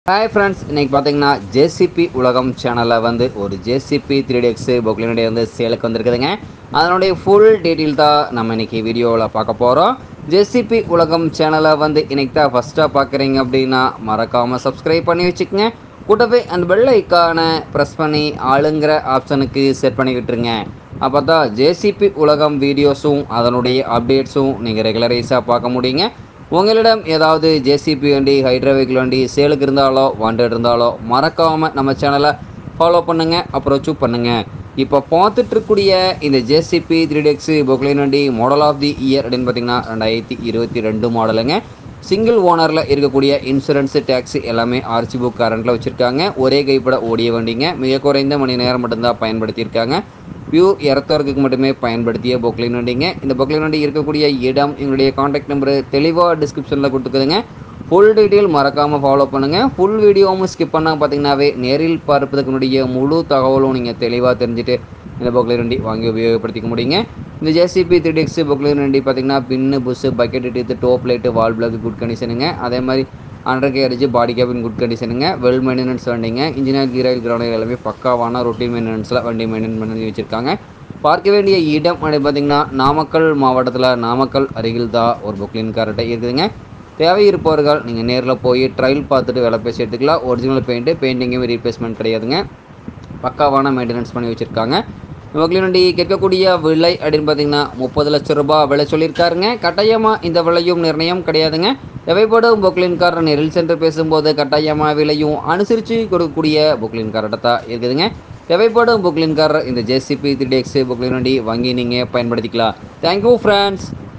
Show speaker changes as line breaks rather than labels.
hi friends இன்னைக்கு பார்த்தீங்கன்னா JCB உலகம் சேனலில் வந்து ஒரு ஜேசிபி த்ரீ டெக்ஸ் பொக்லினுடைய வந்து சேலுக்கு வந்திருக்குதுங்க அதனுடைய ஃபுல் டீட்டெயில் தான் நம்ம இன்னைக்கு வீடியோவில் பார்க்க போகிறோம் ஜேசிபி உலகம் சேனலை வந்து இன்னைக்கு தான் ஃபஸ்ட்டாக பார்க்குறீங்க அப்படின்னா மறக்காமல் சப்ஸ்கிரைப் பண்ணி வச்சுக்கோங்க கூட்டவே அந்த பெல் ஐக்கானை ப்ரெஸ் பண்ணி ஆளுங்கிற ஆப்ஷனுக்கு செட் பண்ணி விட்டுருங்க அப்போ தான் ஜேசிபி உலகம் வீடியோஸும் அதனுடைய அப்டேட்ஸும் நீங்கள் ரெகுலரைஸாக பார்க்க முடியுங்க உங்களிடம் ஏதாவது ஜேசிபி வண்டி ஹைட்ரா வெஹிக்கிள் வண்டி சேலுக்கு இருந்தாலோ வாண்டட் இருந்தாலோ மறக்காமல் நம்ம சேனலை ஃபாலோ பண்ணுங்கள் அப்ரோச்சும் பண்ணுங்கள் இப்போ பார்த்துட்டு இருக்கக்கூடிய இந்த ஜேசிபி த்ரீ டெக்ஸு பொக்லைன் வண்டி மாடல் ஆஃப் தி இயர் அப்படின்னு பார்த்தீங்கன்னா ரெண்டாயிரத்தி இருபத்தி ரெண்டு மாடலுங்க சிங்கிள் ஓனரில் இருக்கக்கூடிய இன்சூரன்ஸு டேக்ஸி எல்லாமே ஆர்சி புக் கரண்ட்டில் வச்சுருக்காங்க ஒரே கைப்பட ஓடிய வண்டிங்க மிக குறைந்த மணி நேரம் மட்டும்தான் பயன்படுத்தியிருக்காங்க பியூர் இறத்தவர்களுக்கு மட்டுமே பயன்படுத்திய பொக்லின் வண்டிங்க இந்த பொக்லின் வண்டி இருக்கக்கூடிய இடம் எங்களுடைய காண்டாக்ட் நம்பர் தெளிவாக டிஸ்கிரிப்ஷனில் கொடுத்துக்குதுங்க ஃபுல் டீட்டெயில் மறக்காமல் ஃபாலோ பண்ணுங்கள் ஃபுல் வீடியோவும் ஸ்கிப் பண்ணால் பார்த்தீங்கன்னாவே நேரில் பார்ப்பதுக்கு முன்னாடியே முழு தகவலும் நீங்கள் தெளிவாக தெரிஞ்சுட்டு இந்த பொக்லின் வண்டி வாங்கி உபயோகப்படுத்திக்க முடியுங்க இந்த ஜேசிபி த்ரீ டெக்ஸ் பொக்லின் வண்டி பார்த்தீங்கன்னா pin bush bucket teeth top light வால் பிளக் குட் கண்டிஷனுங்க அதே மாதிரி undercarriage body cabin good கண்டிஷனுங்க வெல் மெயின்டெனன்ஸ் வண்டிங்க இன்ஜினியர் கீராயில் கிரௌண்ட் எல்லாமே பக்காவான ரொட்டீன் மெயின்டெனன்ஸில் வண்டி மெயின்டைன் பண்ணி வச்சுருக்காங்க பார்க்க வேண்டிய இடம் அப்படி பார்த்திங்கன்னா நாமக்கல் மாவட்டத்தில் நாமக்கல் அருகில் தான் ஒரு புக்லின் கார்ட்டை இருக்குதுங்க தேவை இருப்பவர்கள் நீங்கள் நேரில் போய் ட்ரையல் பார்த்துட்டு வேலை பேசி எடுத்துக்கலாம் ஒரிஜினல் பெயிண்ட்டு பெயிண்டிங்கும் ரீப்ளேஸ்மெண்ட் கிடையாதுங்க பக்காவான மெயின்டெனன்ஸ் பண்ணி வச்சுருக்காங்க புக்லின் வண்டி கேட்கக்கூடிய விலை அப்படின்னு பார்த்தீங்கன்னா முப்பது லட்சம் ரூபாய் விலை சொல்லியிருக்காருங்க கட்டாயமாக இந்த விலையும் நிர்ணயம் கிடையாதுங்க தேவைப்படும் புக்லின் கார் நெரில் சென்று பேசும்போது கட்டாயமாக விலையும் அனுசரித்து கொடுக்கக்கூடிய புக்லின் கார்ட்டை தான் இருக்குதுங்க தேவைப்படும் புக்லின் கார் இந்த ஜேசிபி த்ரீ எக்ஸ் புக்லின் வண்டி வாங்கி நீங்கள் பயன்படுத்திக்கலாம் தேங்க்யூ ஃப்ரெண்ட்ஸ்